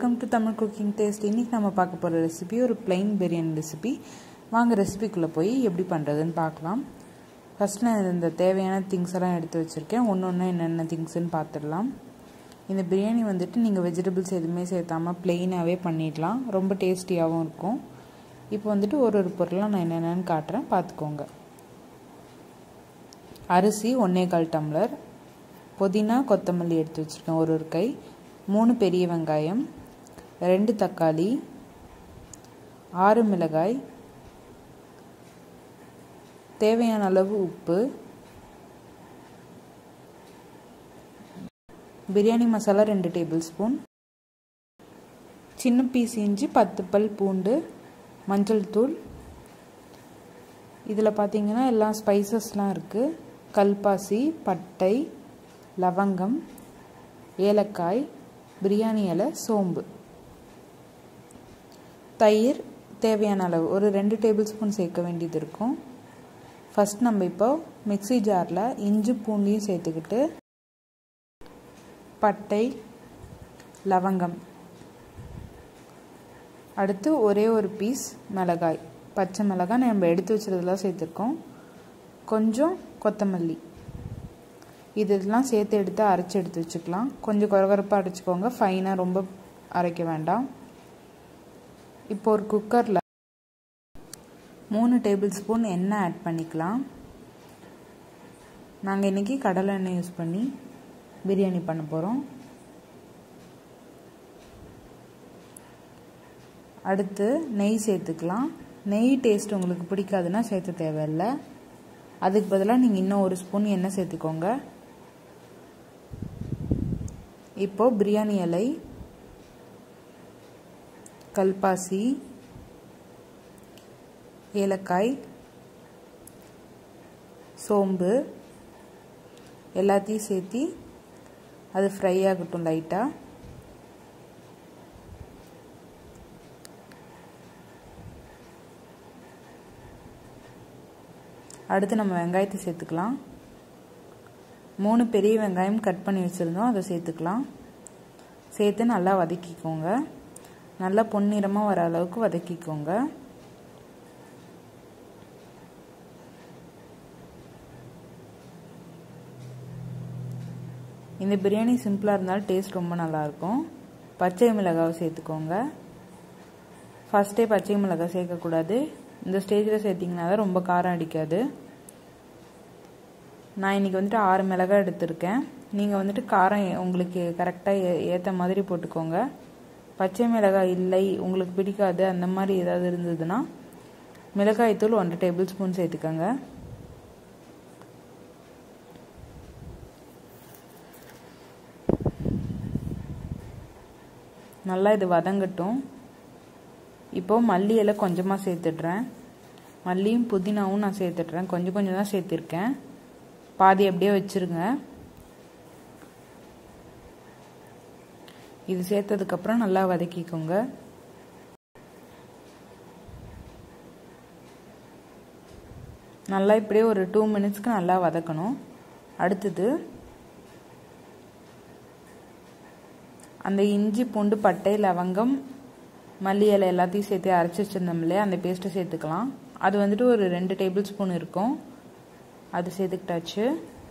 welcome to Tamil cooking taste இன்றைக்கி நம்ம பார்க்க போகிற ரெசிபி ஒரு பிளெயின் பிரியாணி ரெசிபி வாங்க ரெசிபிக்குள்ளே போய் எப்படி பண்ணுறதுன்னு பார்க்கலாம் ஃபஸ்ட் நான் இந்த தேவையான திங்ஸ் எல்லாம் எடுத்து வச்சுருக்கேன் ஒன்று ஒன்று என்னென்ன திங்ஸ்ன்னு பார்த்துடலாம் இந்த பிரியாணி வந்துட்டு நீங்கள் வெஜிடபிள்ஸ் எதுவுமே சேர்த்தாமல் ப்ளெயினாகவே பண்ணிடலாம் ரொம்ப டேஸ்டியாகவும் இருக்கும் இப்போ வந்துட்டு ஒரு ஒரு பொருளாக நான் என்னென்னு காட்டுறேன் பார்த்துக்கோங்க அரிசி ஒன்றே கால் டம்ளர் புதினா கொத்தமல்லி எடுத்து வச்சுருக்கேன் ஒரு ஒரு கை மூணு பெரிய வெங்காயம் ரெண்டு தக்காளி ஆறு மிளகாய் தேவையான அளவு உப்பு பிரியாணி மசாலா ரெண்டு டேபிள் ஸ்பூன் சின்ன பீஸ் இஞ்சி பத்து பல் பூண்டு மஞ்சள் தூள் இதில் பார்த்தீங்கன்னா எல்லா ஸ்பைசஸ்லாம் இருக்குது கல்பாசி பட்டை லவங்கம் ஏலக்காய் பிரியாணி இலை சோம்பு தயிர் தேவையான அளவு ஒரு ரெண்டு டேபிள் ஸ்பூன் சேர்க்க வேண்டியது இருக்கும் ஃபஸ்ட் நம்ம இப்போ மிக்சி ஜாரில் இஞ்சி பூண்டையும் சேர்த்துக்கிட்டு பட்டை லவங்கம் அடுத்து ஒரே ஒரு பீஸ் மிளகாய் பச்சை மிளகாய் நம்ம எடுத்து வச்சுருதெல்லாம் சேர்த்துருக்கோம் கொஞ்சம் கொத்தமல்லி இது இதெல்லாம் சேர்த்து எடுத்து அரைச்சி எடுத்து வச்சுக்கலாம் கொஞ்சம் குறகுறப்பாக அரைச்சிக்கோங்க ஃபைனாக ரொம்ப அரைக்க வேண்டாம் இப்போ ஒரு குக்கரில் மூணு டேபிள் ஸ்பூன் எண்ணெய் ஆட் பண்ணிக்கலாம் நாங்கள் இன்றைக்கி கடலை எண்ணெய் யூஸ் பண்ணி பிரியாணி பண்ண போகிறோம் அடுத்து நெய் சேர்த்துக்கலாம் நெய் டேஸ்ட் உங்களுக்கு பிடிக்காதுன்னா சேர்த்து தேவையில்லை அதுக்கு பதிலாக நீங்கள் இன்னும் ஒரு ஸ்பூன் எண்ணெய் சேர்த்துக்கோங்க இப்போது பிரியாணி இலை கல்பாசி ஏலக்காய் சோம்பு எல்லாத்தையும் சேர்த்தி அது ஃப்ரை ஆகட்டும் லைட்டாக அடுத்து நம்ம வெங்காயத்தை சேர்த்துக்கலாம் மூணு பெரிய வெங்காயம் கட் பண்ணி வச்சுருந்தோம் அதை சேர்த்துக்கலாம் சேர்த்து நல்லா வதக்கிக்கோங்க நல்லா பொன்னிறமாக வர அளவுக்கு வதக்கிக்கோங்க இந்த பிரியாணி சிம்பிளாக இருந்தாலும் டேஸ்ட் ரொம்ப நல்லாயிருக்கும் பச்சை மிளகாவை சேர்த்துக்கோங்க ஃபஸ்ட்டே பச்சை மிளகாய் சேர்க்கக்கூடாது இந்த ஸ்டேஜில் சேர்த்திங்கன்னா தான் ரொம்ப காரம் அடிக்காது நான் இன்றைக்கி வந்துட்டு ஆறு மிளகாய் எடுத்திருக்கேன் நீங்கள் வந்துட்டு காரம் உங்களுக்கு கரெக்டாக ஏற்ற மாதிரி போட்டுக்கோங்க பச்சை மிளகாய் இல்லை உங்களுக்கு பிடிக்காது அந்த மாதிரி ஏதாவது இருந்ததுன்னா மிளகாய்த்தூள் ஒன்றரை டேபிள் ஸ்பூன் சேர்த்துக்கோங்க நல்லா இது வதங்கட்டும் இப்போது மல்லி இலை கொஞ்சமாக சேர்த்துட்றேன் மல்லியும் புதினாவும் நான் சேர்த்துட்றேன் கொஞ்சம் கொஞ்சம் தான் சேர்த்துருக்கேன் பாதி அப்படியே வச்சுருங்க இது சேர்த்ததுக்கப்புறம் நல்லா வதக்கிக்கோங்க நல்லா இப்படியே ஒரு டூ மினிட்ஸ்க்கு நல்லா வதக்கணும் அடுத்தது அந்த இஞ்சி பூண்டு பட்டை லவங்கம் மல்லி இலை எல்லாத்தையும் சேர்த்து அரைச்சி வச்சுருந்தோம் இல்லையா அந்த பேஸ்ட்டை சேர்த்துக்கலாம் அது வந்துட்டு ஒரு ரெண்டு டேபிள் ஸ்பூன் இருக்கும் அது சேர்த்துக்கிட்டாச்சு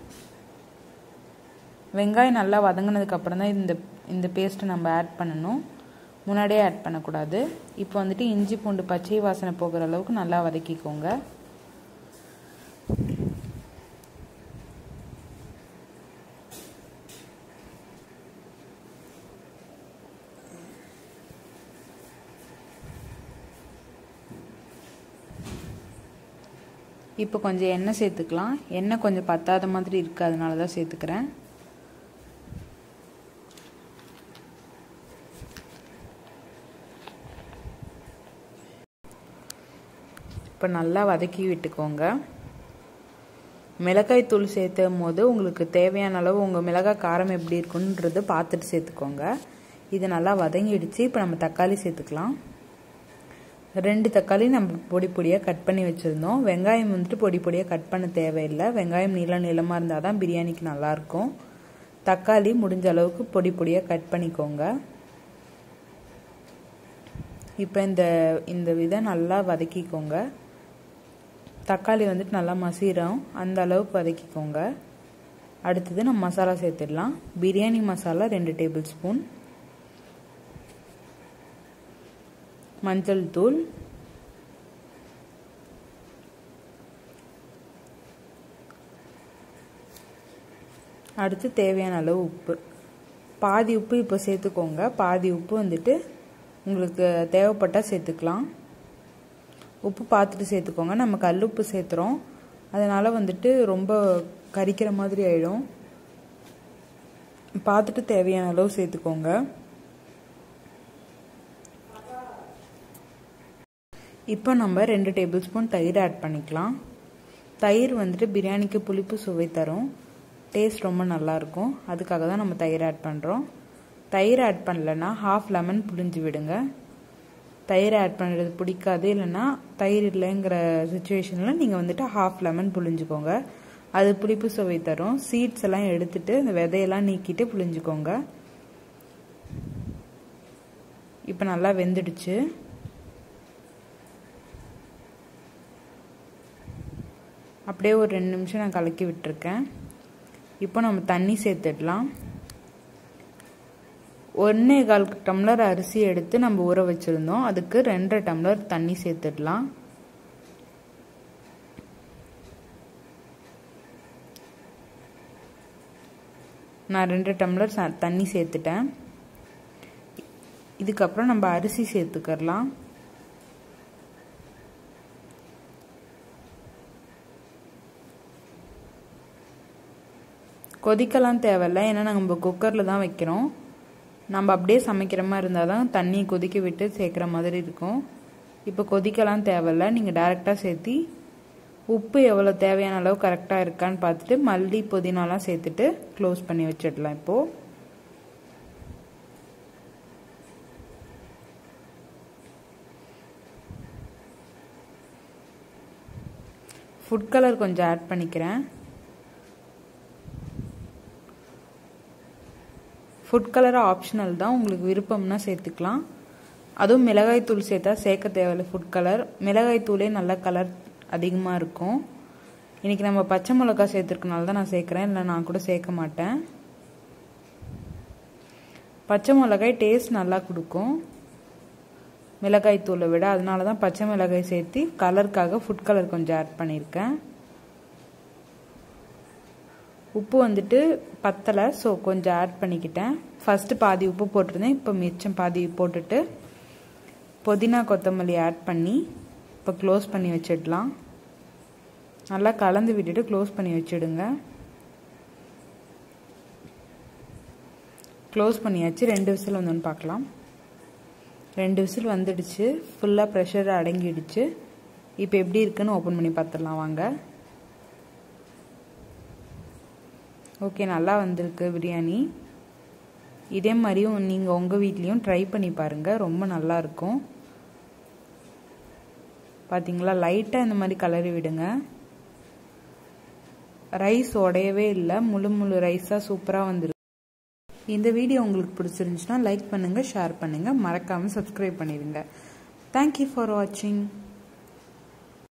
வெங்காயம் நல்லா வதங்கினதுக்கப்புறம் தான் இந்த இந்த பேஸ்ட்டை நம்ம ஆட் பண்ணணும் முன்னாடியே ஆட் பண்ணக்கூடாது இப்போ வந்துட்டு இஞ்சி பூண்டு பச்சை வாசனை போகிற அளவுக்கு நல்லா வதக்கிக்கோங்க இப்போ கொஞ்சம் எண்ணெய் சேர்த்துக்கலாம் எண்ணெய் கொஞ்சம் பத்தாத மாதிரி இருக்குது அதனால தான் சேர்த்துக்கிறேன் இப்போ நல்லா வதக்கி விட்டுக்கோங்க மிளகாய் தூள் சேர்த்தும் போது உங்களுக்கு தேவையான அளவு உங்கள் மிளகாய் காரம் எப்படி இருக்குன்றது பார்த்துட்டு சேர்த்துக்கோங்க இது நல்லா வதங்கிடுச்சு இப்போ நம்ம தக்காளி சேர்த்துக்கலாம் ரெண்டு தக்காளி நம்ம பொடி பொடியாக கட் பண்ணி வச்சுருந்தோம் வெங்காயம் வந்துட்டு பொடி பொடியாக கட் பண்ண தேவையில்லை வெங்காயம் நீள நீளமாக இருந்தால் தான் பிரியாணிக்கு நல்லாயிருக்கும் தக்காளி முடிஞ்ச அளவுக்கு பொடி பொடியாக கட் பண்ணிக்கோங்க இப்போ இந்த இந்த இதை நல்லா வதக்கிக்கோங்க தக்காளி வந்துட்டு நல்லா மசிகிறோம் அந்த அளவுக்கு வதக்கிக்கோங்க அடுத்தது நம்ம மசாலா சேர்த்துடலாம் பிரியாணி மசாலா ரெண்டு டேபிள் ஸ்பூன் மஞ்சள் தூள் அடுத்து தேவையான அளவு உப்பு பாதி உப்பு இப்போ சேர்த்துக்கோங்க பாதி உப்பு வந்துட்டு உங்களுக்கு தேவைப்பட்டால் சேர்த்துக்கலாம் உப்பு பார்த்துட்டு சேர்த்துக்கோங்க நம்ம கல் உப்பு சேர்த்துறோம் அதனால் வந்துட்டு ரொம்ப கரிக்கிற மாதிரி ஆயிடும் பார்த்துட்டு தேவையான அளவு சேர்த்துக்கோங்க இப்போ நம்ம ரெண்டு டேபிள் ஸ்பூன் தயிர் ஆட் பண்ணிக்கலாம் தயிர் வந்துட்டு பிரியாணிக்கு புளிப்பு சுவை தரும் டேஸ்ட் ரொம்ப நல்லாயிருக்கும் அதுக்காக தான் நம்ம தயிர் ஆட் பண்ணுறோம் தயிர் ஆட் பண்ணலன்னா ஹாஃப் லெமன் புளிஞ்சு விடுங்க தயிர் ஆட் பண்ணுறது பிடிக்காது இல்லைன்னா தயிர் இல்லைங்கிற சுச்சுவேஷனில் நீங்கள் வந்துட்டு ஹாஃப் லெமன் புளிஞ்சுக்கோங்க அது புளிப்பு சுவை தரும் சீட்ஸ் எல்லாம் எடுத்துட்டு அந்த விதையெல்லாம் நீக்கிட்டு புளிஞ்சுக்கோங்க இப்போ நல்லா வெந்துடுச்சு அப்படியே ஒரு ரெண்டு நிமிஷம் நான் கலக்கி விட்டுருக்கேன் இப்போ நம்ம தண்ணி சேர்த்துடலாம் ஒன்றே கால் டம்ளர் அரிசி எடுத்து நம்ம ஊற வச்சுருந்தோம் அதுக்கு ரெண்டரை டம்ளர் தண்ணி சேர்த்துடலாம் நான் ரெண்டு டம்ளர் தண்ணி சேர்த்துட்டேன் இதுக்கப்புறம் நம்ம அரிசி சேர்த்துக்கலாம் கொதிக்கலாம் தேவையில்ல ஏன்னா நம்ம குக்கரில் தான் வைக்கிறோம் நம்ம அப்படியே சமைக்கிற மாதிரி இருந்தால் தான் தண்ணி கொதிக்க விட்டு சேர்க்குற மாதிரி இருக்கும் இப்போ கொதிக்கலாம் தேவையில்ல நீங்கள் டேரெக்டாக சேர்த்தி உப்பு எவ்வளோ தேவையான அளவு கரெக்டாக இருக்கான்னு பார்த்துட்டு மல்லி புதினாலாம் சேர்த்துட்டு க்ளோஸ் பண்ணி வச்சிடலாம் இப்போது ஃபுட் கலர் கொஞ்சம் ஆட் பண்ணிக்கிறேன் ஃபுட் கலர் ஆப்ஷனல் தான் உங்களுக்கு விருப்பம்னா சேர்த்துக்கலாம் அதுவும் மிளகாய் தூள் சேர்த்தா சேர்க்க தேவையில்லை ஃபுட் கலர் மிளகாய் தூளே நல்ல கலர் அதிகமாக இருக்கும் இன்றைக்கி நம்ம பச்சை மிளகா சேர்த்துருக்கனால தான் நான் சேர்க்குறேன் இல்லை நான் கூட சேர்க்க மாட்டேன் பச்சை மிளகாய் டேஸ்ட் நல்லா கொடுக்கும் மிளகாய் தூளை விட அதனால தான் பச்சை மிளகாய் சேர்த்து கலருக்காக ஃபுட் கலர் கொஞ்சம் ஆட் பண்ணியிருக்கேன் உப்பு வந்துட்டு பத்தலை ஸோ கொஞ்சம் ஆட் பண்ணிக்கிட்டேன் ஃபஸ்ட்டு பாதி உப்பு போட்டிருந்தேன் இப்போ மிச்சம் பாதி போட்டுட்டு புதினா கொத்தமல்லி ஆட் பண்ணி இப்போ க்ளோஸ் பண்ணி வச்சிடலாம் நல்லா கலந்து விட்டுட்டு க்ளோஸ் பண்ணி வச்சிடுங்க க்ளோஸ் பண்ணியாச்சு ரெண்டு விசில் வந்தோன்னு பார்க்கலாம் ரெண்டு விசில் வந்துடுச்சு ஃபுல்லாக ப்ரெஷர் அடங்கிடுச்சு இப்போ எப்படி இருக்குன்னு ஓப்பன் பண்ணி பார்த்துடலாம் வாங்க ஓகே நல்லா வந்திருக்கு பிரியாணி இதே மாதிரியும் நீங்கள் உங்கள் வீட்லேயும் ட்ரை பண்ணி பாருங்கள் ரொம்ப நல்லாயிருக்கும் பார்த்தீங்களா லைட்டாக இந்த மாதிரி கலரி விடுங்க ரைஸ் உடையவே இல்லை முழு முழு ரைஸாக சூப்பராக வந்துருக்கு இந்த வீடியோ உங்களுக்கு பிடிச்சிருந்துச்சுன்னா லைக் பண்ணுங்கள் ஷேர் பண்ணுங்கள் மறக்காமல் சப்ஸ்கிரைப் பண்ணிடுங்க தேங்க்யூ ஃபார் வாட்சிங்